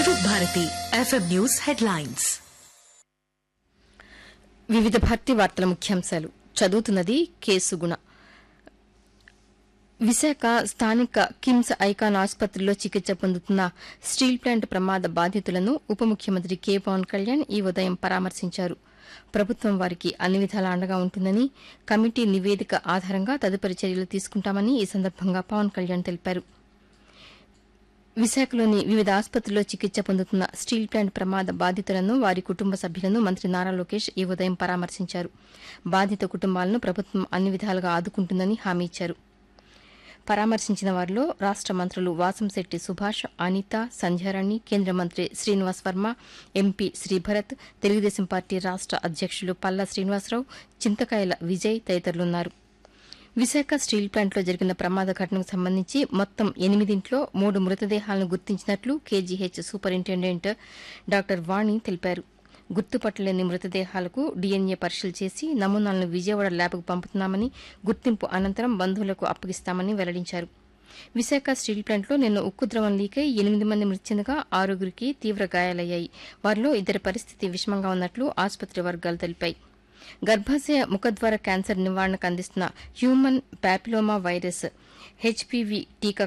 వివిధ Bharati FM news headlines వివిధ భారతి వార్తల ముఖ్యాంశాలు చదువుతున్నది కేసుగుణ విశాఖ స్థానిక కిమ్స్ ఐకాన్ ఆసుపత్రిలో చికిత్స పొందుతున్న స్టీల్ ప్లాంట్ ప్రమాద బాధితులను ఉప ముఖ్యమంత్రి కె పవన్ కళ్యాణ్ ఈ ఉదయం పరామర్శించారు ప్రభుత్వం వారికి అన్ని విధాలా అండగా ఉంటుందని కమిటీ నివేదిక ఆధారంగా తదుపరి చర్యలు తీసుకుంటామని ఈ సందర్భంగా పవన్ కళ్యాణ్ తెలిపారు విశాఖలోని వివిధ ఆసుపత్రుల్లో చికిత్స పొందుతున్న స్టీల్ ప్లాంట్ ప్రమాద బాధితులను వారి కుటుంబ సభ్యులను మంత్రి నారా లోకేష్ ఈ ఉదయం పరామర్శించారు బాధిత కుటుంబాలను ప్రభుత్వం అన్ని విధాలుగా ఆదుకుంటుందని హామీ ఇచ్చారు పరామర్శించిన వారిలో రాష్ట మంత్రులు వాసంశెట్టి సుభాష్ అనిత సంధ్యారాణి కేంద్ర మంత్రి శ్రీనివాస్ వర్మ ఎంపీ శ్రీభరత్ తెలుగుదేశం పార్టీ రాష్ట అధ్యక్షులు పల్లా శ్రీనివాసరావు చింతకాయల విజయ్ తదితరులున్నారు విశాఖ స్టీల్ ప్లాంట్లో జరిగిన ప్రమాద ఘటనకు సంబంధించి మొత్తం ఎనిమిదింట్లో మూడు మృతదేహాలను గుర్తించినట్లు కేజీహెచ్ సూపరింటెండెంట్ డాక్టర్ వాణి తెలిపారు గుర్తుపట్టలేని మృతదేహాలకు డీఎన్ఏ పరీక్షలు చేసి నమూనాలను విజయవాడ ల్యాబ్కు పంపుతున్నామని గుర్తింపు అనంతరం బంధువులకు అప్పగిస్తామని వెల్లడించారు విశాఖ స్టీల్ ప్లాంట్లో నిన్న ఉక్కు ద్రవం లీకై ఎనిమిది మంది మృతి చెందగా ఆరుగురికి తీవ్ర గాయాలయ్యాయి వారిలో ఇద్దరి పరిస్థితి విషమంగా ఉన్నట్లు ఆసుపత్రి వర్గాలు తెలిపాయి గర్భాశయ ముఖద్వార క్యాన్సర్ నివారణకు అందిస్తున్న హ్యూమన్ ప్యాపిలోమా వైరస్ హెచ్పివి టీకా